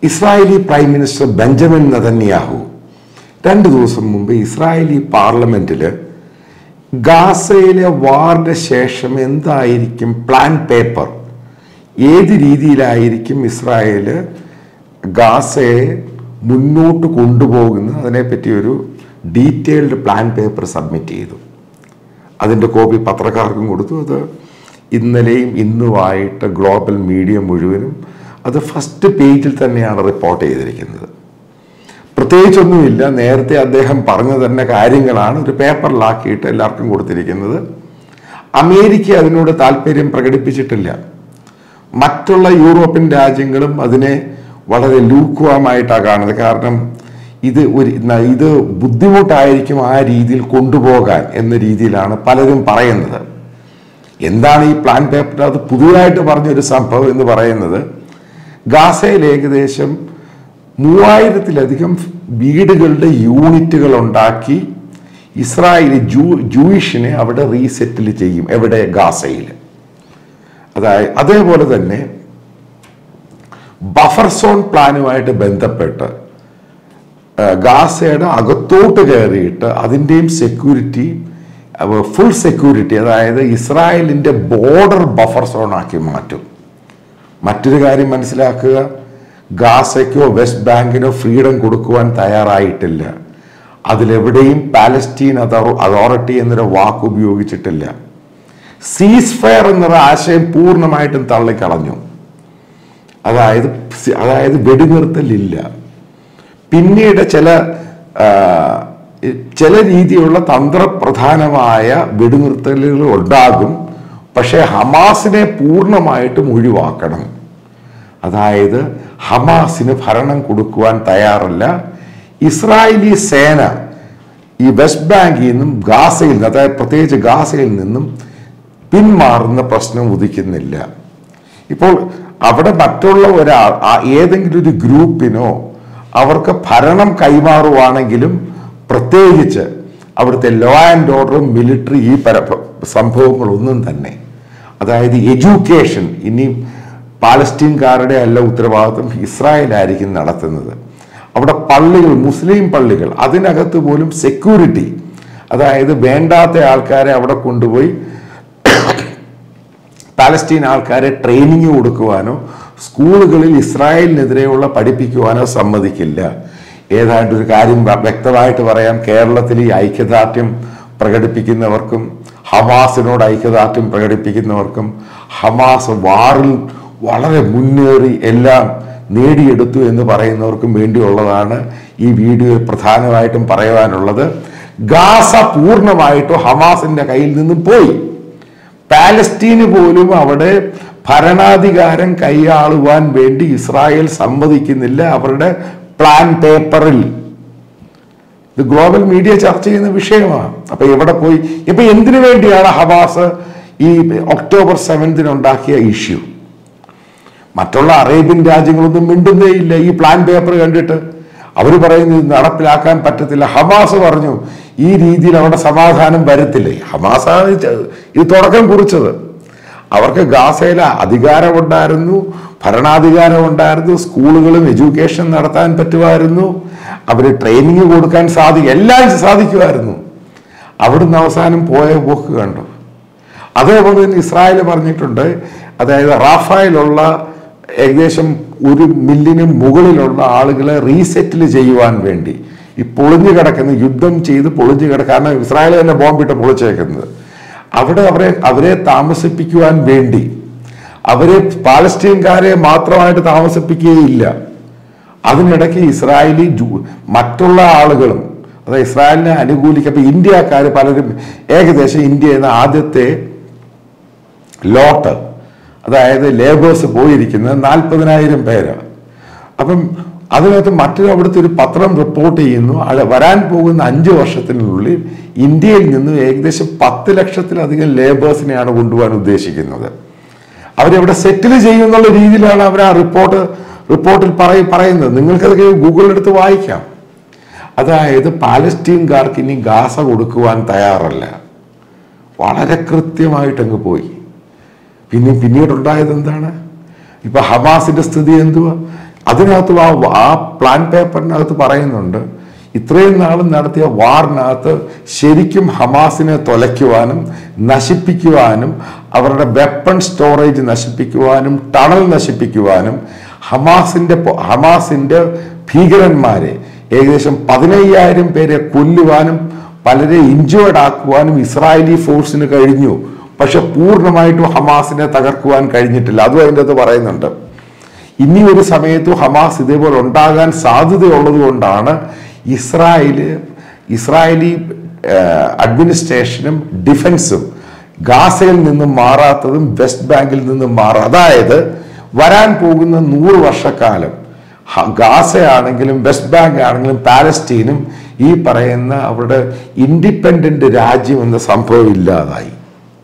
Israeli prime minister Benjamin Netanyahu രണ്ട് ദിവസം മുമ്പ് ഇസ്രായേലി പാർലമെന്റിൽ ഗാസയിലെ വാറിന് ശേഷം എന്തായിരിക്കും പ്ലാൻ പേപ്പർ ഏത് രീതിയിലായിരിക്കും ഇസ്രായേൽ ഗാസയെ മുന്നോട്ട് കൊണ്ടുപോകുന്നത് അതിനെപ്പറ്റി ഒരു ഡീറ്റെയിൽഡ് പ്ലാൻ പേപ്പർ സബ്മിറ്റ് ചെയ്തു അതിൻ്റെ കോപ്പി പത്രക്കാർക്കും കൊടുത്തു അത് ഇന്നലെയും ഇന്നുമായിട്ട് ഗ്ലോബൽ മീഡിയ മുഴുവനും അത് ഫസ്റ്റ് പേജിൽ തന്നെയാണ് റിപ്പോർട്ട് ചെയ്തിരിക്കുന്നത് പ്രത്യേകിച്ചൊന്നുമില്ല നേരത്തെ അദ്ദേഹം പറഞ്ഞ തന്നെ കാര്യങ്ങളാണ് ഒരു പേപ്പറിലാക്കിയിട്ട് എല്ലാവർക്കും കൊടുത്തിരിക്കുന്നത് അമേരിക്ക അതിനോട് താല്പര്യം പ്രകടിപ്പിച്ചിട്ടില്ല മറ്റുള്ള യൂറോപ്യൻ രാജ്യങ്ങളും അതിനെ വളരെ ലൂക്കുവാമായിട്ടാണ് കാണുന്നത് കാരണം ഇത് ഒരു ന- ഇത് ബുദ്ധിമുട്ടായിരിക്കും ആ രീതിയിൽ കൊണ്ടുപോകാൻ എന്ന രീതിയിലാണ് പലരും പറയുന്നത് എന്താണ് ഈ പ്ലാൻ പേപ്പർ അത് പുതിയതായിട്ട് പറഞ്ഞൊരു സംഭവം എന്ന് പറയുന്നത് ഗാസയിൽ ഏകദേശം മൂവായിരത്തിലധികം വീടുകളുടെ യൂണിറ്റുകൾ ഉണ്ടാക്കി ഇസ്രായേലി ജൂ ജൂയിഷിനെ അവിടെ റീസെറ്റിൽ ചെയ്യും എവിടെ ഗാസയിൽ അതായത് അതേപോലെ തന്നെ ബഫർ സോൺ പ്ലാനുമായിട്ട് ബന്ധപ്പെട്ട് ആ, ഗാസയുടെ അകത്തോട്ട് കയറിയിട്ട് അതിൻ്റെയും സെക്യൂരിറ്റി ഫുൾ സെക്യൂരിറ്റി അതായത് ഇസ്രായേലിൻ്റെ ബോർഡർ ബഫർ സോൺ ആക്കി മാറ്റും മറ്റൊരു കാര്യം മനസ്സിലാക്കുക ഗാസയ്ക്കോ വെസ്റ്റ് ബാങ്കിനോ ഫ്രീഡം കൊടുക്കുവാൻ തയ്യാറായിട്ടില്ല അതിലെവിടെയും പാലസ്റ്റീൻ അതോ- അതോറിറ്റി എന്നൊരു വാക്ക് ഉപയോഗിച്ചിട്ടില്ല സീസ് ഫയർ എന്നൊരു ആശയം പൂർണ്ണമായിട്ടും തള്ളിക്കളഞ്ഞു അതായത് അതായത് വെടിനിർത്തലില്ല പിന്നീട് ചില ആ, ചില രീതിയിലുള്ള തന്ത്രപ്രധാനമായ വെടിനിർത്തലുകൾ ഉണ്ടാകും പക്ഷേ ഹമാസിനെ പൂർണ്ണമായിട്ടും ഒഴിവാക്കണം അതായത് ഹമാസിന് ഭരണം കൊടുക്കുവാൻ തയ്യാറല്ല ഇസ്രായേലി സേന ഈ വെസ്റ്റ് ബാങ്കിൽ നിന്നും ഗാസയിൽ നിന്ന് അതായത് പ്രത്യേകിച്ച് ഗാസയിൽ നിന്നും പിന്മാറുന്ന പ്രശ്നം ഉദിക്കുന്നില്ല ഇപ്പോൾ അവിടെ മറ്റുള്ള ഒരാൾ ആ ഏതെങ്കിലും ഒരു ഗ്രൂപ്പിനോ അവർക്ക് ഭരണം കൈമാറുവാണെങ്കിലും പ്രത്യേകിച്ച് അവിടുത്തെ ലോ ആൻഡ് ഓർഡറും മിലിറ്ററി ഈ പര സംഭവങ്ങളൊന്നും തന്നെ അതായത് എഡ്യൂക്കേഷൻ ഇനി പാലസ്റ്റീൻകാരുടെ അല്ല ഉത്തരവാദിത്വം ഇസ്രായേലായിരിക്കും നടത്തുന്നത് അവിടെ പള്ളികൾ മുസ്ലിം പള്ളികൾ അതിനകത്ത് പോലും സെക്യൂരിറ്റി അതായത് വേണ്ടാത്ത ആൾക്കാരെ അവിടെ കൊണ്ടുപോയി പാലസ്റ്റീൻ ആൾക്കാരെ ട്രെയിനിങ് കൊടുക്കുവാനോ സ്കൂളുകളിൽ ഇസ്രായേലിനെതിരെയുള്ള പഠിപ്പിക്കുവാനോ സമ്മതിക്കില്ല ഏതാണ്ട് ഒരു കാര്യം വ- വ്യക്തമായിട്ട് പറയാം കേരളത്തിൽ ഈ ഐക്യദാർഢ്യം പ്രകടിപ്പിക്കുന്നവർക്കും ഹമാസിനോട് ഐക്യദാർഢ്യം പ്രകടിപ്പിക്കുന്നവർക്കും ഹമാസ് വാറിൽ വളരെ മുന്നേറി എല്ലാം നേടിയെടുത്തു എന്ന് പറയുന്നവർക്കും വേണ്ടിയുള്ളതാണ് ഈ വീഡിയോയിൽ പ്രധാനമായിട്ടും പറയുവാനുള്ളത് ഗാസ പൂർണ്ണമായിട്ടും ഹമാസിന്റെ കയ്യിൽ നിന്നും പോയി പാലസ്തീന് പോലും അവിടെ ഭരണാധികാരം കൈയാളുവാൻ വേണ്ടി ഇസ്രായേൽ സമ്മതിക്കുന്നില്ല അവരുടെ പ്ലാൻ പേപ്പറിൽ ഇത് ഗ്ലോബൽ മീഡിയ ചർച്ച ചെയ്യുന്ന വിഷയമാണ് അപ്പൊ എവിടെ പോയി ഇപ്പൊ എന്തിനു വേണ്ടിയാണ് ഹമാസ് ഈ ഒക്ടോബർ സെവൻത്തിന് ഉണ്ടാക്കിയ ഇഷ്യൂ മറ്റുള്ള അറേബ്യൻ രാജ്യങ്ങളൊന്നും മിണ്ടുന്നേ ഇല്ല ഈ പ്ലാൻ പേപ്പർ കണ്ടിട്ട് അവർ പറയുന്നു ഇത് നടപ്പിലാക്കാൻ പറ്റത്തില്ല ഹമാസ് പറഞ്ഞു ഈ രീതിയിൽ അവിടെ സമാധാനം വരത്തില്ലേ ഹമാസാണ് ഇത് ഇത് തുടക്കം കുറിച്ചത് അവർക്ക് ഗാസയിൽ അധികാരമുണ്ടായിരുന്നു ഭരണാധികാരം ഉണ്ടായിരുന്നു സ്കൂളുകളും എഡ്യൂക്കേഷൻ നടത്താൻ പറ്റുമായിരുന്നു അവർ ട്രെയിനിങ് കൊടുക്കാൻ സാധിക്കും എല്ലാം സാധിക്കുമായിരുന്നു അവിടുന്ന് അവസാനം പോയ പോക്ക് കണ്ടു അതേപോലെ തന്നെ ഇസ്രായേൽ പറഞ്ഞിട്ടുണ്ട് അതായത് റാഫായിലുള്ള ഏകദേശം ഒരു മില്ലിന് മുകളിലുള്ള ആളുകളെ റീസെറ്റിൽ ചെയ്യുവാൻ വേണ്ടി ഈ പൊളിഞ്ഞു കിടക്കുന്ന യുദ്ധം ചെയ്ത് പൊളിഞ്ഞു കിടക്കുക കാരണം ഇസ്രായേൽ തന്നെ ബോംബിട്ട് പൊളിച്ചേക്കുന്നത് അവിടെ അവരെ അവരെ താമസിപ്പിക്കുവാൻ വേണ്ടി അവരെ പാലസ്റ്റീൻകാരെ മാത്രമായിട്ട് താമസിപ്പിക്കുകയില്ല അതിനിടയ്ക്ക് ഇസ്രായേലി ജൂ- മറ്റുള്ള ആളുകളും അതായത് ഇസ്രായേലിനെ അനുകൂലിക്കുക അപ്പൊ ഇന്ത്യക്കാർ പലരും ഏകദേശം ഇന്ത്യ എന്ന ആദ്യത്തെ ലോട്ട് അതായത് ലേബേഴ്സ് പോയിരിക്കുന്നത് നാൽപ്പതിനായിരം പേരാണ് അപ്പം അതിനകത്ത് മറ്റൊരു അവിടുത്തെ ഒരു പത്രം റിപ്പോർട്ട് ചെയ്യുന്നു അത് വരാൻ പോകുന്ന അഞ്ച് വർഷത്തിനുള്ളിൽ ഇന്ത്യയിൽ നിന്ന് ഏകദേശം പത്ത് ലക്ഷത്തിലധികം ലേബേഴ്സിനെയാണ് കൊണ്ടുപോകാൻ ഉദ്ദേശിക്കുന്നത് അവരെവിടെ സെറ്റിൽ ചെയ്യും എന്നുള്ള രീതിയിലാണ് അവർ ആ റിപ്പോർട്ട് റിപ്പോർട്ടിൽ പറയ പറയുന്നത് നിങ്ങൾക്കതൊക്കെ ഗൂഗിളിലെടുത്ത് വായിക്കാം അതായത് പാലസ്റ്റീൻകാർക്ക് ഇനി ഗാസ കൊടുക്കുവാൻ തയ്യാറല്ല വളരെ കൃത്യമായിട്ട് അങ്ങ് പോയി പിന്നെ പിന്നീടുണ്ടായത് എന്താണ് ഇപ്പൊ ഹമാസിന്റെ സ്ഥിതി എന്തുവാ അതിനകത്ത് ആ ആ പ്ലാൻ പേപ്പറിനകത്ത് പറയുന്നുണ്ട് ഇത്രയും നാളും നടത്തിയ വാറിനകത്ത് ശരിക്കും ഹമാസിനെ തൊലയ്ക്കുവാനും നശിപ്പിക്കുവാനും അവരുടെ വെപ്പൺ സ്റ്റോറേജ് നശിപ്പിക്കുവാനും ടണൽ നശിപ്പിക്കുവാനും ഹമാസിന്റെ പൊ- ഹമാസിന്റെ ഭീകരന്മാരെ ഏകദേശം പതിനയ്യായിരം പേരെ കൊല്ലുവാനും പലരെ ഇഞ്ചേർഡ് ആക്കുവാനും ഇസ്രായേലി ഫോഴ്സിന് കഴിഞ്ഞു പക്ഷെ പൂർണ്ണമായിട്ടും ഹമാസിനെ തകർക്കുവാൻ കഴിഞ്ഞിട്ടില്ല അതും അതിൻ്റെ അകത്ത് പറയുന്നുണ്ട് ഇനി ഒരു സമയത്തും ഹമാസ് ഇതേപോലെ ഉണ്ടാകാൻ സാധ്യതയുള്ളത് കൊണ്ടാണ് ഇസ്രായേല് ഇസ്രായേലി ഏഹ്, അഡ്മിനിസ്ട്രേഷനും ഡിഫൻസും ഗാസയിൽ നിന്നും മാറാത്തതും വെസ്റ്റ് ബാങ്കിൽ നിന്നും മാറാ അതായത് വരാൻ പോകുന്ന നൂറ് വർഷക്കാലം ഹ- ഗാസയാണെങ്കിലും വെസ്റ്റ് ബാങ്ക് ആണെങ്കിലും പാലസ്റ്റീനും ഈ പറയുന്ന അവരുടെ ഇൻഡിപെൻഡന്റ് രാജ്യം എന്ന സംഭവം ഇല്ലാതായി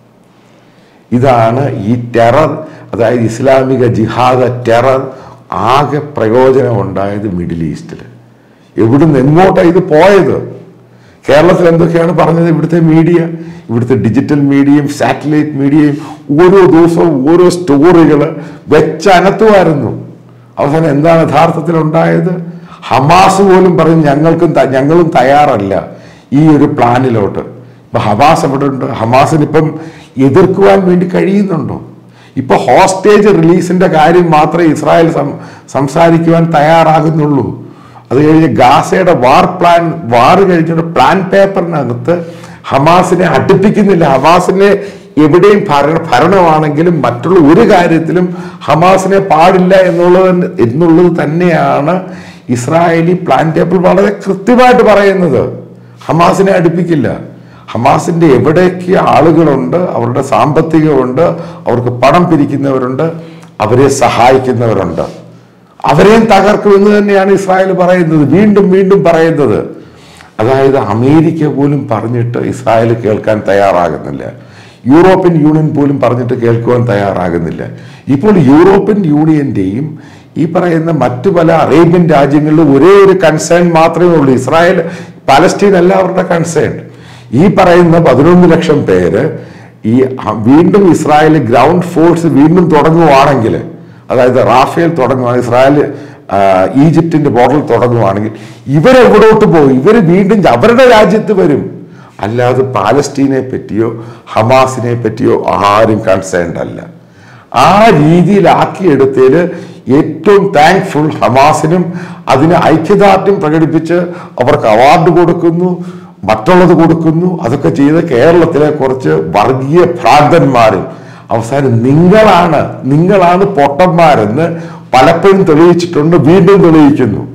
ഇതാണ് ഈ ടെറർ അതായത് ഇസ്ലാമിക ജിഹാദ ടെറർ ആകെ പ്രയോജനം ഉണ്ടായത് മിഡിൽ ഈസ്റ്റിൽ എവിടുന്ന് എങ്ങോട്ടാണ് ഇത് പോയത് കേരളത്തിൽ എന്തൊക്കെയാണ് പറഞ്ഞത് ഇവിടുത്തെ മീഡിയ ഇവിടുത്തെ ഡിജിറ്റൽ മീഡിയയും സാറ്റലൈറ്റ് മീഡിയയും ഓരോ ദിവസവും ഓരോ സ്റ്റോറികൾ വെച്ചനത്തുമായിരുന്നു അവസാനം എന്താണ് യഥാർത്ഥത്തിൽ ഉണ്ടായത് ഹമാസ് പോലും പറയും ഞങ്ങൾക്കും ത- ഞങ്ങളും തയ്യാറല്ല ഈ ഒരു പ്ലാനിലോട്ട് ഇപ്പൊ ഹമാസ് എവിടെ ഉണ്ട് ഹമാസിന് ഇപ്പം എതിർക്കുവാൻ വേണ്ടി കഴിയുന്നുണ്ടോ ഇപ്പൊ ഹോസ്റ്റേജ് റിലീസിന്റെ കാര്യം മാത്രമേ ഇസ്രായേൽ സം- സംസാരിക്കുവാൻ തയ്യാറാകുന്നുള്ളൂ അത് കഴിഞ്ഞ് ഗാസയുടെ വാർ പ്ലാൻ വാർ കഴിഞ്ഞിട്ട് പ്ലാൻ പേപ്പറിനകത്ത് ഹമാസിനെ അടുപ്പിക്കുന്നില്ല ഹമാസിനെ എവിടെയും ഭരണ ഭരണമാണെങ്കിലും മറ്റുള്ള ഒരു കാര്യത്തിലും ഹമാസിനെ പാടില്ല എന്നുള്ളത് എന്നുള്ളത് തന്നെയാണ് ഇസ്രായേലി പ്ലാൻ പേപ്പർ വളരെ കൃത്യമായിട്ട് പറയുന്നത് ഹമാസിനെ അടുപ്പിക്കില്ല ഹമാസിന്റെ എവിടേക്ക് ആളുകളുണ്ട് അവരുടെ സാമ്പത്തികമുണ്ട് അവർക്ക് പണം പിരിക്കുന്നവരുണ്ട് അവരെ സഹായിക്കുന്നവരുണ്ട് അവരെയും തകർക്കുമെന്ന് തന്നെയാണ് ഇസ്രായേൽ പറയുന്നത് വീണ്ടും വീണ്ടും പറയുന്നത് അതായത് അമേരിക്ക പോലും പറഞ്ഞിട്ട് ഇസ്രായേൽ കേൾക്കാൻ തയ്യാറാകുന്നില്ല യൂറോപ്യൻ യൂണിയൻ പോലും പറഞ്ഞിട്ട് കേൾക്കുവാൻ തയ്യാറാകുന്നില്ല ഇപ്പോൾ യൂറോപ്യൻ യൂണിയന്റെയും ഈ പറയുന്ന മറ്റു പല അറേബ്യൻ രാജ്യങ്ങളിലും ഒരേ ഒരു കൺസേൺ മാത്രമേ ഉള്ളൂ ഇസ്രായേൽ പാലസ്റ്റീൻ അല്ല അവരുടെ കൺസേൺ ഈ പറയുന്ന പതിനൊന്ന് ലക്ഷം പേര് ഈ ഹ- വീണ്ടും ഇസ്രായേൽ ഗ്രൗണ്ട് ഫോഴ്സ് വീണ്ടും തുടങ്ങുവാണെങ്കിൽ അതായത് റാഫേൽ തുടങ്ങുക ഇസ്രായേൽ ആ, ഈജിപ്തിന്റെ ബോർഡറിൽ തുടങ്ങുവാണെങ്കിൽ ഇവരെവിടോട്ട് പോകും ഇവർ വീണ്ടും അവരുടെ രാജ്യത്ത് വരും അല്ലാതെ പാലസ്റ്റീനെ പറ്റിയോ ഹമാസിനെ പറ്റിയോ ആരും കൺസേൺഡ് അല്ല ആ രീതിയിലാക്കിയെടുത്തതിൽ ഏറ്റവും താങ്ക്ഫുൾ ഹമാസിനും അതിന് ഐക്യദാർഢ്യം പ്രകടിപ്പിച്ച് അവർക്ക് അവാർഡ് കൊടുക്കുന്നു മറ്റുള്ളത് കൊടുക്കുന്നു അതൊക്കെ ചെയ്ത് കേരളത്തിലെ കുറച്ച് വർഗീയ ഭ്രാന്തന്മാരും അവസാനം നിങ്ങളാണ് നിങ്ങളാണ് പൊട്ടന്മാരെന്ന് പലപ്പോഴും തെളിയിച്ചിട്ടുണ്ട് വീണ്ടും തെളിയിക്കുന്നു